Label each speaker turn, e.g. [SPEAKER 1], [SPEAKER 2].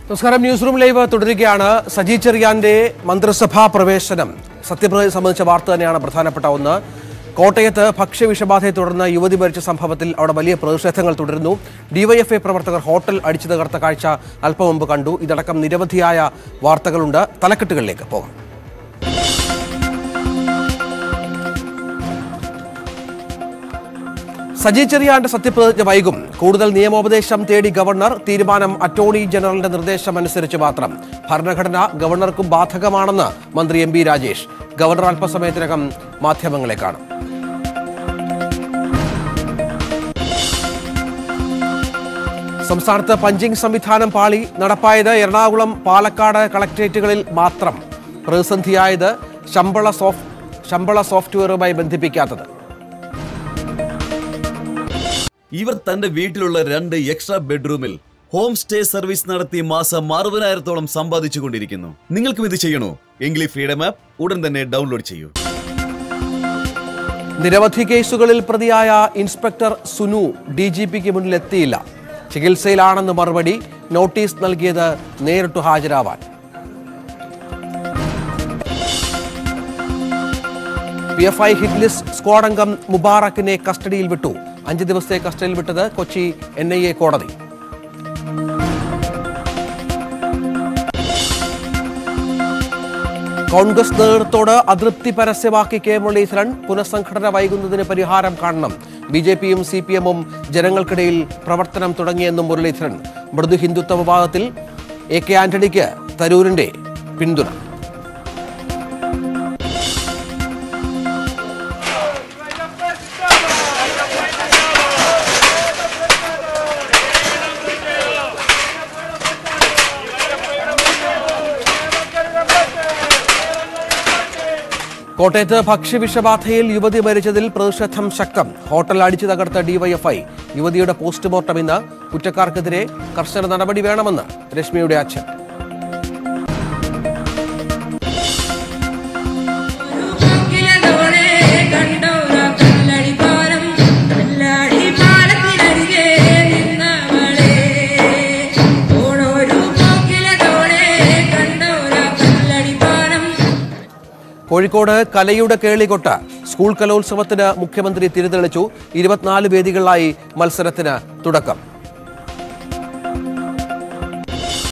[SPEAKER 1] നമസ്കാരം news room live തുടരുകയാണ് സജി ചെറിയാന്റെ മന്ത്രിസഭാ പ്രവേശനം സത്യപ്രതിജ്ഞ സംബന്ധിച്ച വാർത്ത തന്നെയാണ് പ്രധാനപ്പെട്ട ഒന്ന് കോട്ടയത്ത് ഭക്ഷ്യവിഷബാധയെ തുടർന്ന് യുവതി മരിച്ച സംഭവത്തിൽ അവിടെ വലിയ പ്രതിഷേധങ്ങൾ തുടരുന്നു ഡിവൈഎഫ്ഐ പ്രവർത്തകർ ഹോട്ടൽ അടിച്ചു തകർത്ത കാഴ്ച അല്പം മുമ്പ് കണ്ടു ഇതടക്കം നിരവധിയായ വാർത്തകളുണ്ട് തലക്കെട്ടുകളിലേക്ക് പോകാം സജി ചെറിയാന്റെ സത്യപ്രതിജ്ഞ വൈകും കൂടുതൽ നിയമോപദേശം തേടി ഗവർണർ തീരുമാനം അറ്റോർണി ജനറലിന്റെ നിർദ്ദേശം അനുസരിച്ച് മാത്രം ഭരണഘടന ഗവർണർക്കും ബാധകമാണെന്ന് മന്ത്രി എം ബി രാജേഷ് ഗവർണർ അല്പസമയത്തിനകം മാധ്യമങ്ങളെ കാണും സംസ്ഥാനത്ത് പഞ്ചിംഗ് സംവിധാനം പാളി നടപ്പായത് എറണാകുളം പാലക്കാട് കളക്ടറേറ്റുകളിൽ മാത്രം പ്രതിസന്ധിയായത് ശമ്പള സോഫ് ശമ്പള സോഫ്റ്റ്വെയറുമായി ബന്ധിപ്പിക്കാത്തത്
[SPEAKER 2] ഇവർ തന്റെ വീട്ടിലുള്ള രണ്ട് എക്സ്ട്രാ ബെഡ്റൂമിൽ ഹോം സ്റ്റേ സർവീസ് നടത്തി മാസം അറുപതിനായിരത്തോളം സമ്പാദിച്ചു കൊണ്ടിരിക്കുന്നു നിങ്ങൾക്കും ഇത് ചെയ്യണോ എങ്കിൽ ഈ ഫ്രീഡം ആപ്പ് ഉടൻ തന്നെ ഡൗൺലോഡ് ചെയ്യൂ
[SPEAKER 1] നിരവധി കേസുകളിൽ പ്രതിയായ ഇൻസ്പെക്ടർ സുനു ഡി ജി പിക്ക് മുന്നിൽ എത്തിയില്ല ചികിത്സയിലാണെന്ന് മറുപടി നോട്ടീസ് നൽകിയത് നേരിട്ട് ഹാജരാവാൻ P F I hitlist squad അംഗം മുബാറക്കിനെ കസ്റ്റഡിയിൽ വിട്ടു അഞ്ച് ദിവസത്തെ കസ്റ്റഡിയിൽ വിട്ടത് കൊച്ചി എൻ ഐ എ കോടതി കോൺഗ്രസ് നേതൃത്വത്തോട് അതൃപ്തി പരസ്യമാക്കി കെ മുരളീധരൻ പുനഃസംഘടന വൈകുന്നതിന് പരിഹാരം കാണണം ബി ജെ പിയും സി പി എമ്മും ജനങ്ങൾക്കിടയിൽ പ്രവർത്തനം തുടങ്ങിയെന്നും മുരളീധരൻ മൃദു ഹിന്ദുത്വ വിവാദത്തിൽ എ കെ ആന്റണിക്ക് തരൂരിന്റെ പിന്തുണ കോട്ടയത്ത് ഭക്ഷ്യവിഷബാധയിൽ യുവതി മരിച്ചതിൽ പ്രതിഷേധം ശക്തം ഹോട്ടൽ അടിച്ചു തകർത്ത ഡിവൈഎഫ്ഐ യുവതിയുടെ പോസ്റ്റ്മോർട്ടം ഇന്ന് കുറ്റക്കാർക്കെതിരെ കർശന നടപടി വേണമെന്ന് രശ്മിയുടെ അച്ഛൻ
[SPEAKER 3] കിലതോടെ കണ്ടോര കല്ലടിപ്പാലം കല്ലടി പാലത്തിനരികെ നിന്നവളെ ഓടൊരു കിലതോടെ കണ്ടോര കല്ലടിപ്പാലം
[SPEAKER 1] കോഴിക്കോട് കലയുടെ കേളികൊട്ട് സ്കൂൾ കലോത്സവത്തിന് മുഖ്യമന്ത്രി തിരിതെളിച്ചു ഇരുപത്തിനാല് വേദികളിലായി മത്സരത്തിന് തുടക്കം